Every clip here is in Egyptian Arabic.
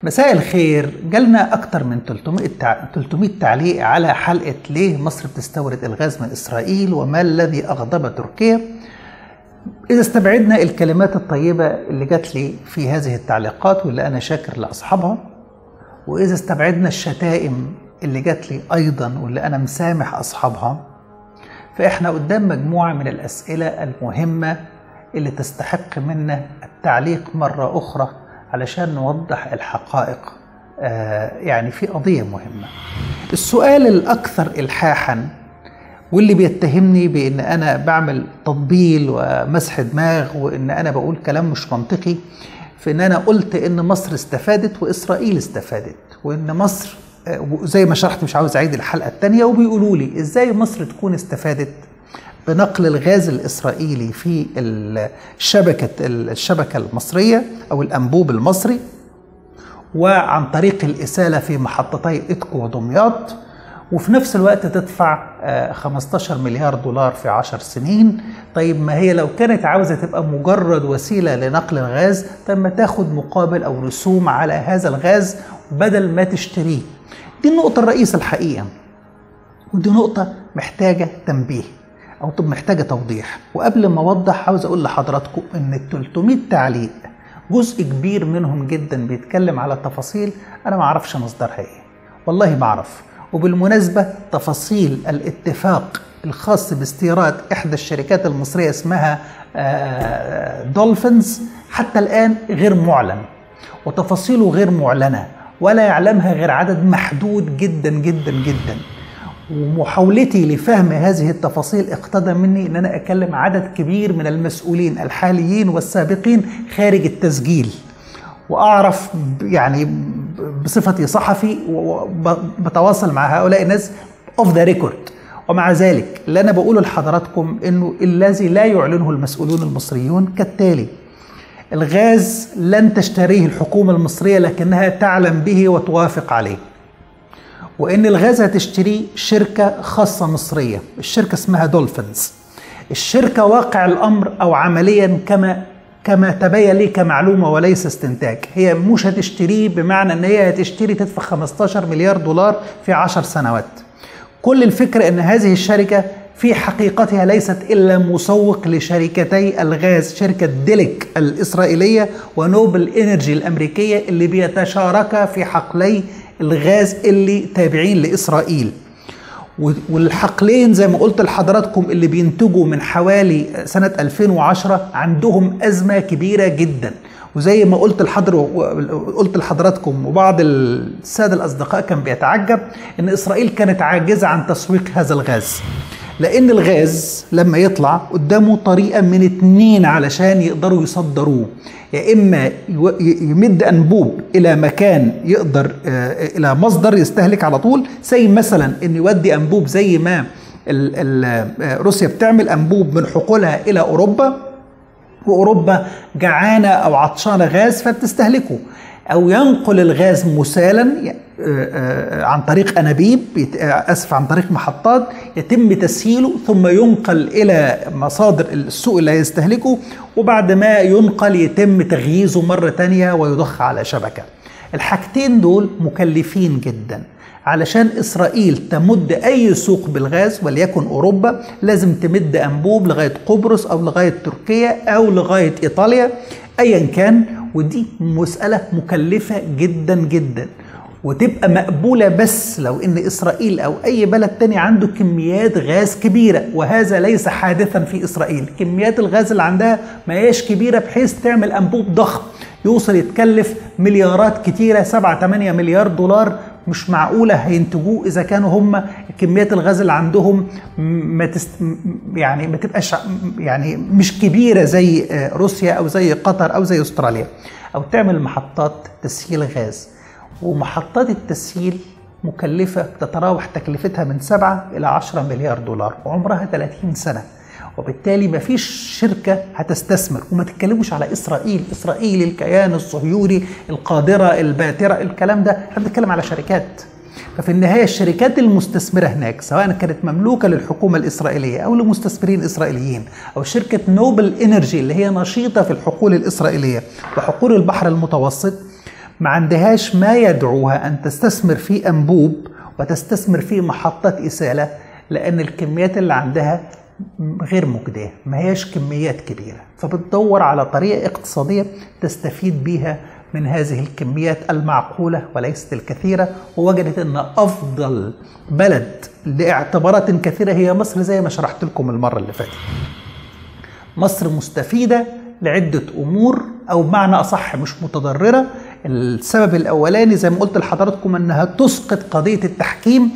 مساء الخير جالنا أكتر من 300 تع- 300 تعليق على حلقة ليه مصر بتستورد الغاز من إسرائيل وما الذي أغضب تركيا إذا استبعدنا الكلمات الطيبة اللي جات لي في هذه التعليقات واللي أنا شاكر لأصحابها وإذا استبعدنا الشتائم اللي جات لي أيضا واللي أنا مسامح أصحابها فإحنا قدام مجموعة من الأسئلة المهمة اللي تستحق منا التعليق مرة أخرى علشان نوضح الحقائق آه، يعني في قضية مهمة السؤال الأكثر إلحاحا واللي بيتهمني بان انا بعمل تطبيل ومسح دماغ وان انا بقول كلام مش منطقي في ان انا قلت ان مصر استفادت واسرائيل استفادت وان مصر آه، وزي ما شرحت مش عاوز اعيد الحلقه الثانيه وبيقولوا لي ازاي مصر تكون استفادت بنقل الغاز الاسرائيلي في الشبكه الشبكه المصريه او الانبوب المصري وعن طريق الإسالة في محطتي إتكو ودمياط وفي نفس الوقت تدفع آه، 15 مليار دولار في 10 سنين طيب ما هي لو كانت عاوزة تبقى مجرد وسيلة لنقل الغاز طيب ما تاخد مقابل أو رسوم على هذا الغاز بدل ما تشتريه دي النقطة الرئيسة الحقيقة ودي نقطة محتاجة تنبيه أو طب محتاجة توضيح وقبل ما أوضح عاوز أقول لحضراتكم إن ال 300 تعليق جزء كبير منهم جدا بيتكلم على تفاصيل أنا ما أعرفش مصدرها إيه والله ما أعرف وبالمناسبة تفاصيل الاتفاق الخاص باستيراد إحدى الشركات المصرية اسمها آه، دولفينز حتى الآن غير معلن وتفاصيله غير معلنة ولا يعلمها غير عدد محدود جدا جدا جدا ومحاولتي لفهم هذه التفاصيل اقتضى مني ان انا اكلم عدد كبير من المسؤولين الحاليين والسابقين خارج التسجيل واعرف ب- يعني ب- بصفتي صحفي وبتواصل مع هؤلاء الناس اوف ذا ريكورد ومع ذلك اللي انا بقوله لحضراتكم انه الذي لا يعلنه المسؤولون المصريون كالتالي الغاز لن تشتريه الحكومه المصريه لكنها تعلم به وتوافق عليه وان الغاز هتشتريه شركه خاصه مصريه الشركه اسمها دولفينز الشركه واقع الامر او عمليا كما كما تبين لي كمعلومه وليس استنتاج هي مش هتشتريه بمعنى ان هي هتشتري تدفع 15 مليار دولار في 10 سنوات كل الفكره ان هذه الشركه في حقيقتها ليست الا مسوق لشركتي الغاز شركه ديليك الاسرائيليه ونوبل انرجي الامريكيه اللي بيتشاركا في حقلي الغاز اللي تابعين لاسرائيل و- والحقلين زي ما قلت لحضراتكم اللي بينتجوا من حوالي سنة 2010 عندهم أزمة كبيرة جدا وزي ما قلت لحضر قلت لحضراتكم وبعض السادة الأصدقاء كان بيتعجب إن إسرائيل كانت عاجزة عن تسويق هذا الغاز لأن الغاز لما يطلع قدامه طريقة من اتنين علشان يقدروا يصدروه يا إما يو- ي- يمد أنبوب إلى مكان يقدر آه، إلى مصدر يستهلك على طول زي مثلا إن يودي أنبوب زي ما ال- ال- آه، روسيا بتعمل أنبوب من حقولها إلى أوروبا واوروبا جعانه او عطشانه غاز فبتستهلكه او ينقل الغاز مسالا ي- آه، آه، عن طريق انابيب يت- آه، اسف عن طريق محطات يتم تسييله ثم ينقل الى مصادر السوق اللي هيستهلكه وبعد ما ينقل يتم تغييزه مره تانية ويضخ على شبكه الحاجتين دول مكلفين جدا علشان اسرائيل تمد اي سوق بالغاز وليكن اوروبا لازم تمد انبوب لغايه قبرص او لغايه تركيا او لغايه ايطاليا ايا كان ودي مساله مكلفه جدا جدا وتبقى مقبولة بس لو ان اسرائيل او اي بلد تاني عنده كميات غاز كبيرة وهذا ليس حادثا في اسرائيل كميات الغاز اللي عندها ما هياش كبيرة بحيث تعمل انبوب ضخم يوصل يتكلف مليارات كتيرة 7 8 مليار دولار مش معقولة هينتجوه إذا كانوا هم كميات الغاز اللي عندهم ما تست يعني ما تبقاش يعني مش كبيرة زي آه، روسيا أو زي قطر أو زي أستراليا أو تعمل محطات تسييل غاز ومحطات التسييل مكلفة تتراوح تكلفتها من 7 إلى 10 مليار دولار وعمرها 30 سنة وبالتالي ما فيش شركة هتستثمر وما تتكلموش على إسرائيل إسرائيل الكيان الصهيوني القادرة الباترة الكلام ده احنا بنتكلم على شركات ففي النهاية الشركات المستثمرة هناك سواء كانت مملوكة للحكومة الإسرائيلية أو لمستثمرين إسرائيليين أو شركة نوبل إنرجي اللي هي نشيطة في الحقول الإسرائيلية وحقول البحر المتوسط ما عندهاش ما يدعوها أن تستثمر في أنبوب وتستثمر في محطات إسالة لأن الكميات اللي عندها غير مجدية ما هيش كميات كبيرة فبتدور على طريقة اقتصادية تستفيد بيها من هذه الكميات المعقولة وليست الكثيرة ووجدت أن أفضل بلد لاعتبارات كثيرة هي مصر زي ما شرحت لكم المرة اللي فاتت مصر مستفيدة لعدة أمور أو بمعنى أصح مش متضررة السبب الأولاني زي ما قلت لحضراتكم أنها تسقط قضية التحكيم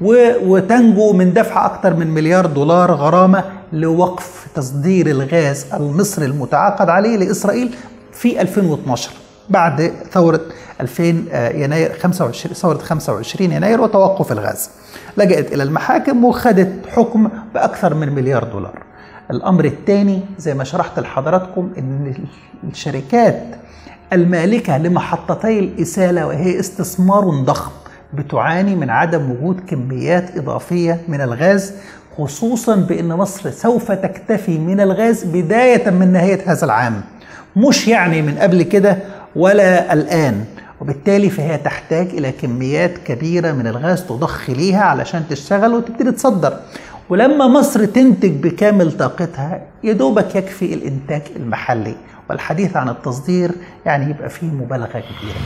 وتنجو من دفع أكثر من مليار دولار غرامة لوقف تصدير الغاز المصري المتعاقد عليه لإسرائيل في 2012 بعد ثورة 2000 يناير 25 ثورة 25 يناير وتوقف الغاز لجأت إلى المحاكم وخدت حكم بأكثر من مليار دولار الأمر الثاني زي ما شرحت لحضراتكم أن الشركات المالكة لمحطتي الإسالة وهي استثمار ضخم بتعاني من عدم وجود كميات إضافية من الغاز خصوصا بأن مصر سوف تكتفي من الغاز بداية من نهاية هذا العام مش يعني من قبل كده ولا الآن وبالتالي فهي تحتاج إلى كميات كبيرة من الغاز تضخ ليها علشان تشتغل وتبتدي تصدر ولما مصر تنتج بكامل طاقتها يدوبك يكفي الإنتاج المحلي والحديث عن التصدير يعني يبقى فيه مبالغة كبيرة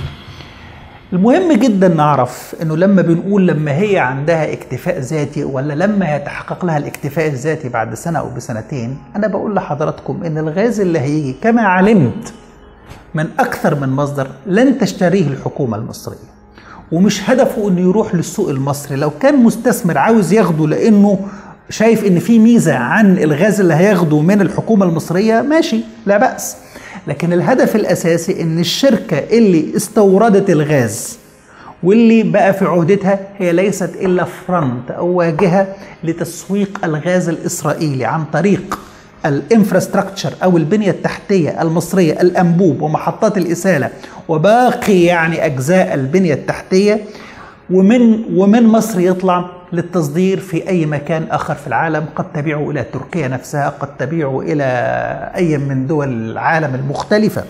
المهم جدا نعرف انه لما بنقول لما هي عندها اكتفاء ذاتي ولا لما يتحقق لها الاكتفاء الذاتي بعد سنه او بسنتين انا بقول لحضراتكم ان الغاز اللي هيجي كما علمت من اكثر من مصدر لن تشتريه الحكومه المصريه ومش هدفه انه يروح للسوق المصري لو كان مستثمر عاوز ياخده لانه شايف ان في ميزه عن الغاز اللي هياخده من الحكومه المصريه ماشي لا باس لكن الهدف الاساسي ان الشركه اللي استوردت الغاز واللي بقى في عهدتها هي ليست الا فرونت او واجهه لتسويق الغاز الاسرائيلي عن طريق الانفراستراكشر او البنيه التحتيه المصريه الانبوب ومحطات الاساله وباقي يعني اجزاء البنيه التحتيه ومن ومن مصر يطلع للتصدير في اي مكان اخر في العالم قد تبيعه الى تركيا نفسها قد تبيعه الى اي من دول العالم المختلفه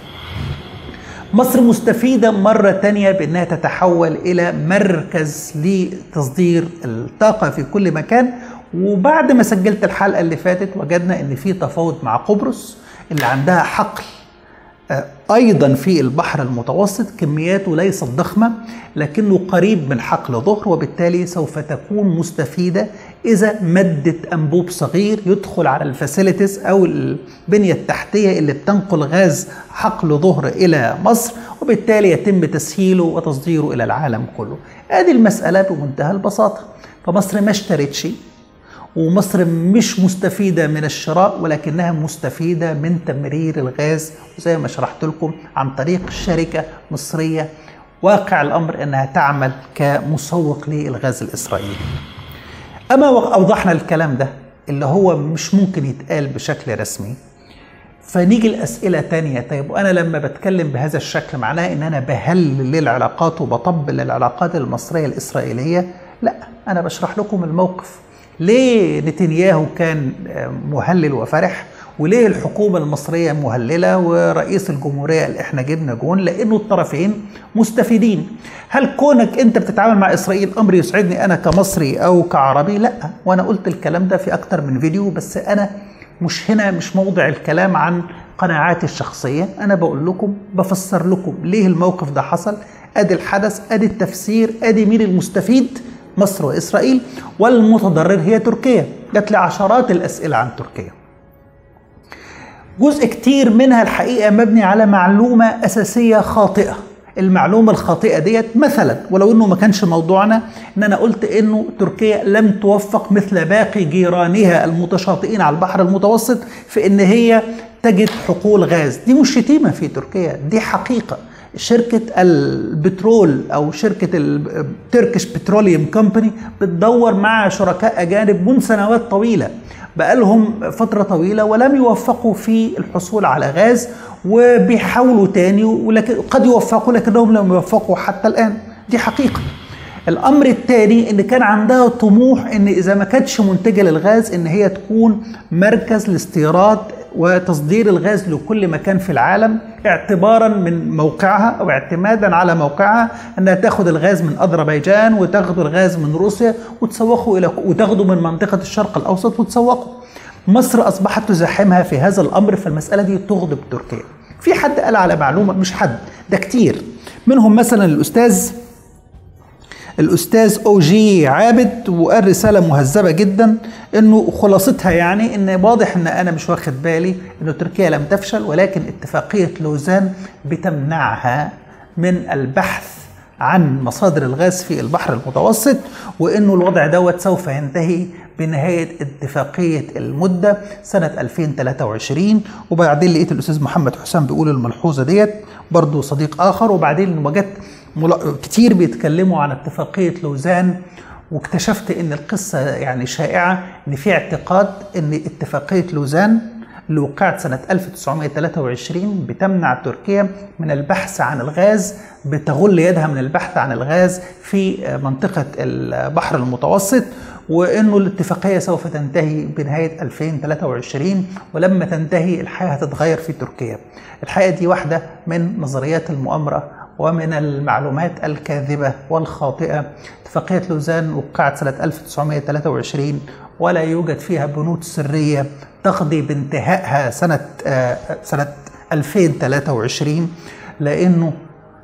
مصر مستفيدة مرة تانية بأنها تتحول إلى مركز لتصدير الطاقة في كل مكان وبعد ما سجلت الحلقة اللي فاتت وجدنا أن في تفاوض مع قبرص اللي عندها حقل أيضا في البحر المتوسط كمياته ليست ضخمة لكنه قريب من حقل ظهر وبالتالي سوف تكون مستفيدة إذا مدت أنبوب صغير يدخل على الفاسيلتيز أو البنية التحتية اللي بتنقل غاز حقل ظهر إلى مصر وبالتالي يتم تسهيله وتصديره إلى العالم كله هذه المسألة بمنتهى البساطة فمصر ما اشترتش ومصر مش مستفيدة من الشراء ولكنها مستفيدة من تمرير الغاز وزي ما شرحت لكم عن طريق شركة مصرية واقع الأمر أنها تعمل كمسوق للغاز الإسرائيلي أما أوضحنا الكلام ده اللي هو مش ممكن يتقال بشكل رسمي فنيجي الأسئلة تانية طيب وأنا لما بتكلم بهذا الشكل معناه إن أنا بهلل للعلاقات وبطبل للعلاقات المصرية الإسرائيلية لا أنا بشرح لكم الموقف ليه نتنياهو كان مهلل وفرح وليه الحكومة المصرية مهللة ورئيس الجمهورية قال احنا جبنا جون لانه الطرفين مستفيدين هل كونك انت بتتعامل مع اسرائيل امر يسعدني انا كمصري او كعربي لا وانا قلت الكلام ده في اكتر من فيديو بس انا مش هنا مش موضع الكلام عن قناعاتي الشخصية انا بقول لكم بفسر لكم ليه الموقف ده حصل ادي الحدث ادي التفسير ادي مين المستفيد مصر واسرائيل والمتضرر هي تركيا جات لي عشرات الاسئله عن تركيا جزء كتير منها الحقيقه مبني على معلومه اساسيه خاطئه المعلومة الخاطئة ديت مثلا ولو انه ما كانش موضوعنا ان انا قلت انه تركيا لم توفق مثل باقي جيرانها المتشاطئين على البحر المتوسط في ان هي تجد حقول غاز دي مش شتيمة في تركيا دي حقيقة شركة البترول أو شركة التركش بتروليوم كومباني بتدور مع شركاء أجانب من سنوات طويلة بقالهم فترة طويلة ولم يوفقوا في الحصول على غاز وبيحاولوا تاني ولكن قد يوفقوا لكنهم لم يوفقوا حتى الآن دي حقيقة الأمر الثاني إن كان عندها طموح إن إذا ما كانتش منتجة للغاز إن هي تكون مركز لاستيراد وتصدير الغاز لكل مكان في العالم اعتبارا من موقعها او اعتمادا على موقعها انها تاخذ الغاز من اذربيجان وتاخذ الغاز من روسيا وتسوقه الى وتاخذه من منطقه الشرق الاوسط وتسوقه. مصر اصبحت تزاحمها في هذا الامر فالمساله دي تغضب تركيا. في حد قال على معلومه مش حد ده كتير منهم مثلا الاستاذ الاستاذ او جي عابد وقال رساله مهذبه جدا انه خلاصتها يعني ان واضح ان انا مش واخد بالي انه تركيا لم تفشل ولكن اتفاقيه لوزان بتمنعها من البحث عن مصادر الغاز في البحر المتوسط وانه الوضع دوت سوف ينتهي بنهايه اتفاقيه المده سنه 2023 وبعدين لقيت الاستاذ محمد حسام بيقول الملحوظه ديت برضه صديق اخر وبعدين وجدت كتير بيتكلموا عن اتفاقيه لوزان واكتشفت ان القصه يعني شائعه ان في اعتقاد ان اتفاقيه لوزان اللي وقعت سنة 1923 بتمنع تركيا من البحث عن الغاز بتغل يدها من البحث عن الغاز في منطقة البحر المتوسط وانه الاتفاقيه سوف تنتهي بنهايه 2023 ولما تنتهي الحياه هتتغير في تركيا. الحقيقه دي واحده من نظريات المؤامره ومن المعلومات الكاذبه والخاطئه. اتفاقيه لوزان وقعت سنه 1923 ولا يوجد فيها بنود سريه تقضي بانتهائها سنه سنه 2023 لانه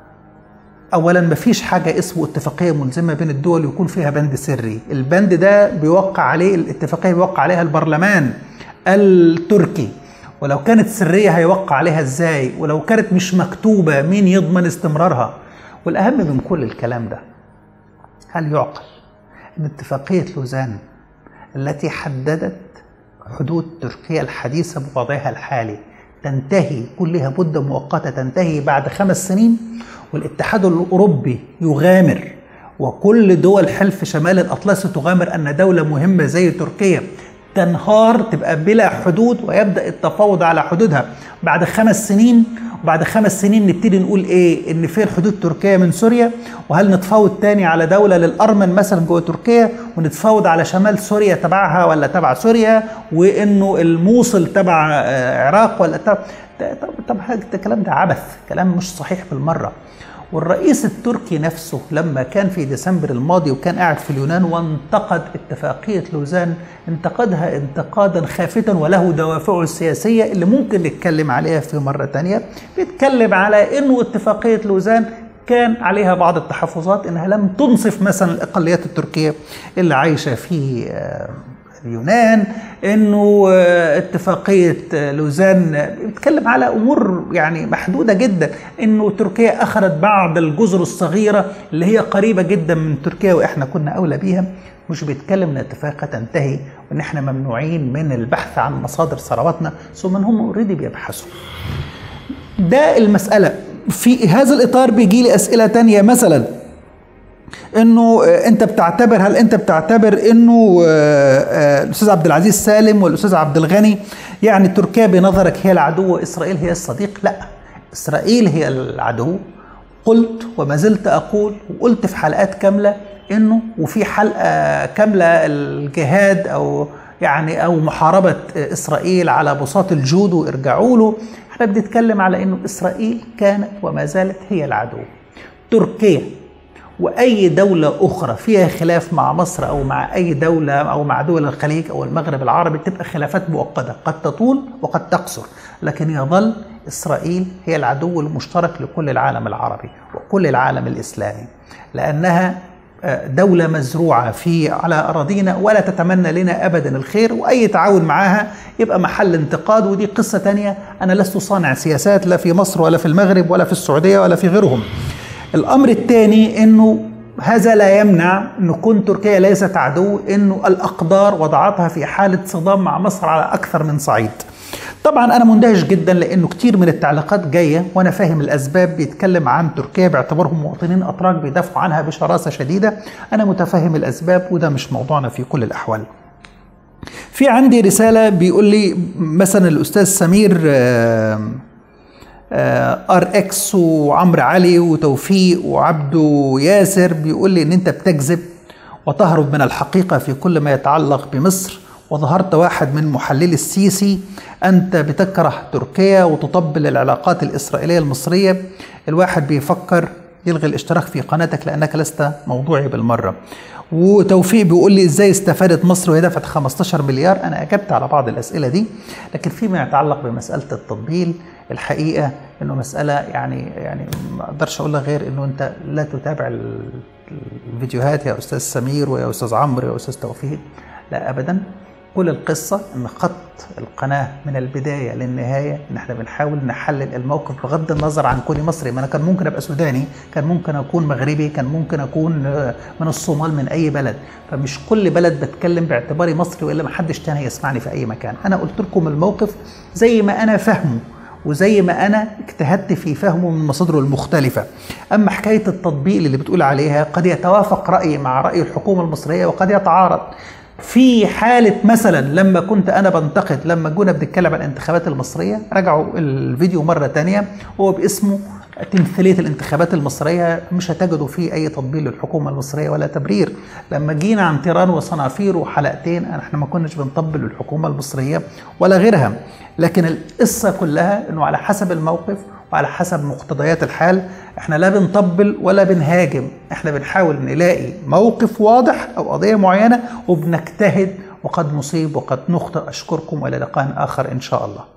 اولا ما فيش حاجه اسمه اتفاقيه ملزمه بين الدول يكون فيها بند سري البند ده بيوقع عليه الاتفاقيه بيوقع عليها البرلمان التركي ولو كانت سريه هيوقع عليها ازاي ولو كانت مش مكتوبه مين يضمن استمرارها والاهم من كل الكلام ده هل يعقل ان اتفاقيه لوزان التي حددت حدود تركيا الحديثه بوضعها الحالي تنتهي كلها مده مؤقته تنتهي بعد خمس سنين والاتحاد الاوروبي يغامر وكل دول حلف شمال الاطلسي تغامر ان دوله مهمه زي تركيا تنهار تبقى بلا حدود ويبدا التفاوض على حدودها بعد خمس سنين وبعد خمس سنين نبتدي نقول ايه ان فين حدود تركيا من سوريا وهل نتفاوض تاني على دوله للارمن مثلا جوه تركيا ونتفاوض على شمال سوريا تبعها ولا تبع سوريا وانه الموصل تبع العراق ولا تبع طب الكلام ده عبث كلام مش صحيح بالمره والرئيس التركي نفسه لما كان في ديسمبر الماضي وكان قاعد في اليونان وانتقد اتفاقية لوزان انتقدها انتقادا خافتا وله دوافعه السياسية اللي ممكن نتكلم عليها في مرة تانية بيتكلم على انه اتفاقية لوزان كان عليها بعض التحفظات انها لم تنصف مثلا الاقليات التركيه اللي عايشه في اليونان انه اتفاقيه لوزان بيتكلم على امور يعني محدوده جدا انه تركيا اخذت بعض الجزر الصغيره اللي هي قريبه جدا من تركيا واحنا كنا اولى بيها مش بيتكلم ان الاتفاقيه تنتهي وان احنا ممنوعين من البحث عن مصادر ثرواتنا ثم هم اوريدي بيبحثوا ده المساله في هذا الاطار بيجي لي اسئله تانية مثلا انه انت بتعتبر هل انت بتعتبر انه الاستاذ عبد العزيز سالم والاستاذ عبد الغني يعني تركيا بنظرك هي العدو واسرائيل هي الصديق لا اسرائيل هي العدو قلت وما زلت اقول وقلت في حلقات كامله انه وفي حلقه كامله الجهاد او يعني او محاربه اسرائيل على بساط الجودو ارجعوا له احنا بنتكلم على انه اسرائيل كانت وما زالت هي العدو تركيا واي دوله اخرى فيها خلاف مع مصر او مع اي دوله او مع دول الخليج او المغرب العربي تبقى خلافات مؤقته قد تطول وقد تقصر لكن يظل اسرائيل هي العدو المشترك لكل العالم العربي وكل العالم الاسلامي لانها دولة مزروعة في على أراضينا ولا تتمنى لنا أبدا الخير وأي تعاون معها يبقى محل انتقاد ودي قصة تانية أنا لست صانع سياسات لا في مصر ولا في المغرب ولا في السعودية ولا في غيرهم الامر الثاني انه هذا لا يمنع ان كون تركيا ليست عدو انه الاقدار وضعتها في حاله صدام مع مصر على اكثر من صعيد. طبعا انا مندهش جدا لانه كتير من التعليقات جايه وانا فاهم الاسباب بيتكلم عن تركيا باعتبارهم مواطنين اتراك بيدافعوا عنها بشراسه شديده، انا متفهم الاسباب وده مش موضوعنا في كل الاحوال. في عندي رساله بيقول لي مثلا الاستاذ سمير آه ار اكس وعمرو علي وتوفيق وعبده ياسر بيقول لي ان انت بتكذب وتهرب من الحقيقه في كل ما يتعلق بمصر وظهرت واحد من محللي السيسي أنت بتكره تركيا وتطبل العلاقات الإسرائيلية المصرية الواحد بيفكر يلغي الاشتراك في قناتك لأنك لست موضوعي بالمرة وتوفيق بيقول لي ازاي استفادت مصر وهي دفعت 15 مليار انا اجبت على بعض الاسئله دي لكن فيما يتعلق بمساله التطبيل الحقيقه انه مساله يعني يعني ما اقدرش اقول لك غير انه انت لا تتابع الفيديوهات يا استاذ سمير ويا استاذ عمرو يا استاذ توفيق لا ابدا كل القصة إن خط القناة من البداية للنهاية إن إحنا بنحاول نحلل الموقف بغض النظر عن كوني مصري، ما أنا كان ممكن أبقى سوداني، كان ممكن أكون مغربي، كان ممكن أكون من الصومال من أي بلد، فمش كل بلد بتكلم باعتباري مصري وإلا ما حدش تاني يسمعني في أي مكان، أنا قلت لكم الموقف زي ما أنا فاهمه وزي ما انا اجتهدت في فهمه من مصادره المختلفه اما حكايه التطبيق اللي بتقول عليها قد يتوافق رايي مع راي الحكومه المصريه وقد يتعارض في حالة مثلا لما كنت أنا بنتقد لما كنا بنتكلم عن الانتخابات المصرية راجعوا الفيديو مرة تانية هو باسمه تمثيلية الانتخابات المصرية مش هتجدوا فيه أي تطبيل للحكومة المصرية ولا تبرير لما جينا عن تيران وصنافير وحلقتين احنا ما كناش بنطبل للحكومة المصرية ولا غيرها لكن القصة كلها أنه على حسب الموقف وعلى حسب مقتضيات الحال احنا لا بنطبل ولا بنهاجم احنا بنحاول نلاقي موقف واضح او قضية معينة وبنجتهد وقد نصيب وقد نخطئ اشكركم والى لقاء اخر ان شاء الله